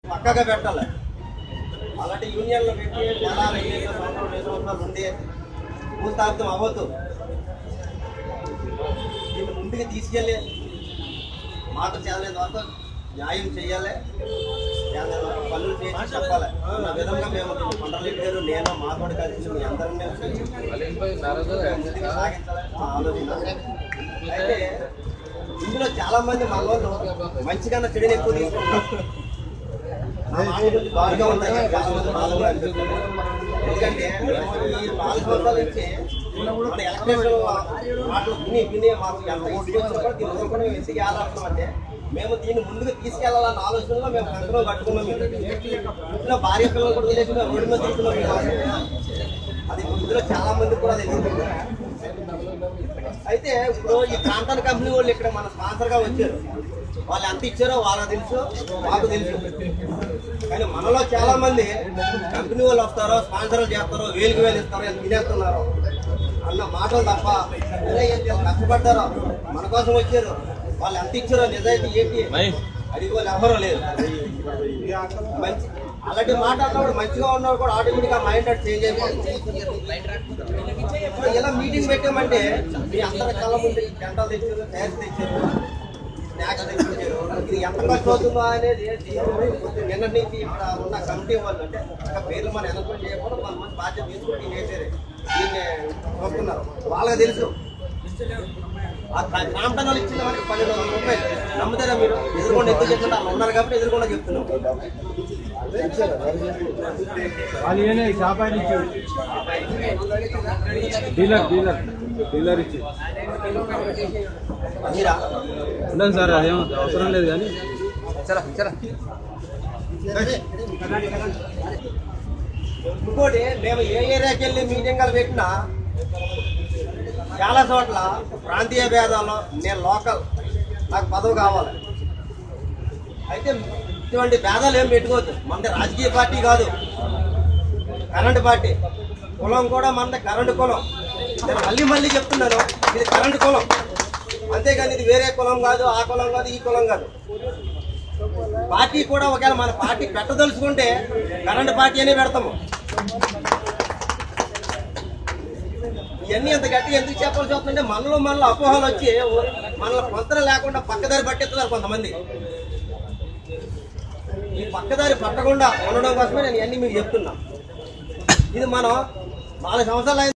పక్కగా పెట్టాలి అలాంటి యూనియన్లో పెట్టి నెల ఐదు సంవత్సరాలు రెండు సంవత్సరాలు ఉండి భూస్థాపితం అవ్వద్దు దీన్ని ముందుకు తీసుకెళ్ళి మాట చేయాలని వరకు న్యాయం చేయాలి చేయాలని వరకు పనులు చేసి చెప్పాలి అన్న విధంగా మేము కొండరెడ్డి గారు నేను మాతోటి కలిసి మీ అందరం ముందుకు సాగించాలని మా ఆలోచన అయితే ఇందులో చాలా మంది మన వాళ్ళు మంచిగా చెడుని ఎక్కువ తీసుకుంటారు నా మాట గురించి బాగా ఉంటాయి చాలా మంది బాధలు కూడా అనిపిస్తుంది. ఎందుకంటే ఈ నాలుగు సంవత్సరాల నుంచి మన ఎలక్ట్రిషన్ మాటలు విని విని మాకు ఎంత ఓటు వచ్చినా కూడా దీని వల్ల కూడా మేము ఎందుకు ఆలోచిస్తామంటే మేము దీన్ని ముందుకు తీసుకెళ్లాలన్న ఆలోచనలో మేము కంట్రోల్ కట్టుకున్నాం ఇంట్లో భార్య పిల్లలు కూడా వదిలేసి మేము రోడ్డు మీద తిరుగుతున్నాం మేము. అది ఇందులో చాలా మంది కూడా తెలియదు అయితే ఇప్పుడు ఈ ప్రాంతాల కంపెనీ వాళ్ళు ఇక్కడ మన స్పాన్సర్ గా వచ్చారు వాళ్ళు ఎంత ఇచ్చారో వాళ్ళకి తెలుసు మాకు తెలుసు కానీ మనలో చాలా మంది కంపెనీ వాళ్ళు వస్తారో స్పాన్సర్లు చేస్తారో వేలుకి వేలు ఇస్తారో ఎంత తినేస్తున్నారు అన్న మాటలు తప్ప అరే ఎంత కష్టపడ్డారో మన కోసం వచ్చారు వాళ్ళు ఎంత ఇచ్చారో నిజాయితీ ఏంటి అది వాళ్ళు ఎవరో లేదు మంచి అలాంటి మాట అన్నప్పుడు మంచిగా ఉన్నవాడు కూడా ఆటోమేటిక్ గా మైండ్ అట్ చేంజ్ అయిపోతుంది ఇప్పుడు ఇలా మీటింగ్ పెట్టామంటే మీ అందరి కళ్ళ ముందు గంటలు తెచ్చారు ట్యాక్స్ తెచ్చారు స్నాక్స్ తెచ్చారు ఇది ఎంత ఖర్చు అవుతుందో అనేది నిన్న నుంచి ఇక్కడ ఉన్న కమిటీ వాళ్ళు అంటే ఇంకా పేర్లు మనం ఎన్నుకొని చేయకుండా కొంతమంది బాధ్యత తీసుకుని దీన్ని వేసారు దీన్ని చూస్తున్నారు వాళ్ళకి తెలుసు ఆ గ్రామటన్ వాళ్ళు ఇచ్చిన మనకి పన్నెండు వందల రూపాయలు నమ్ముతారా మీరు ఎదురుకుండా ఎక్కువ చెప్తుంటే వాళ్ళు ఉన్నారు కాబట్టి ఎదురుకుండా చెప్తున్నాం వాళ్ళు ఏనే షాప్ ఆయన ఇచ్చాడు డీలర్ డీలర్ డీలర్ ఇచ్చి మీరా ఉండదు సార్ అదేం అవసరం లేదు కానీ ఇంకోటి మేము ఏ ఏరియాకి వెళ్ళి మీటింగ్లు పెట్టినా చాలా చోట్ల ప్రాంతీయ భేదాలు నేను లోకల్ నాకు పదవి కావాలి అయితే ఇటువంటి భేదాలు ఏం పెట్టుకోవద్దు మనది రాజకీయ పార్టీ కాదు కరెంట్ పార్టీ కులం కూడా మనది కరెంట్ కులం నేను మళ్ళీ మళ్ళీ చెప్తున్నాను ఇది కరెంట్ కులం అంతేగాని ఇది వేరే కులం కాదు ఆ కులం కాదు ఈ కులం కాదు పార్టీ కూడా ఒకవేళ మన పార్టీ పెట్టదలుచుకుంటే కరెంట్ పార్టీ అనే పెడతాము ఇవన్నీ అంత గట్టిగా ఎందుకు చెప్పాల్సి వస్తుందంటే మనలో మనలో అపోహలు వచ్చి మనలో పొంతన లేకుండా పక్కదారి పట్టేస్తున్నారు కొంతమంది ఈ పక్కదారి పట్టకుండా ఉండడం కోసమే నేను ఇవన్నీ మీకు చెప్తున్నా ఇది మనం నాలుగు సంవత్సరాలు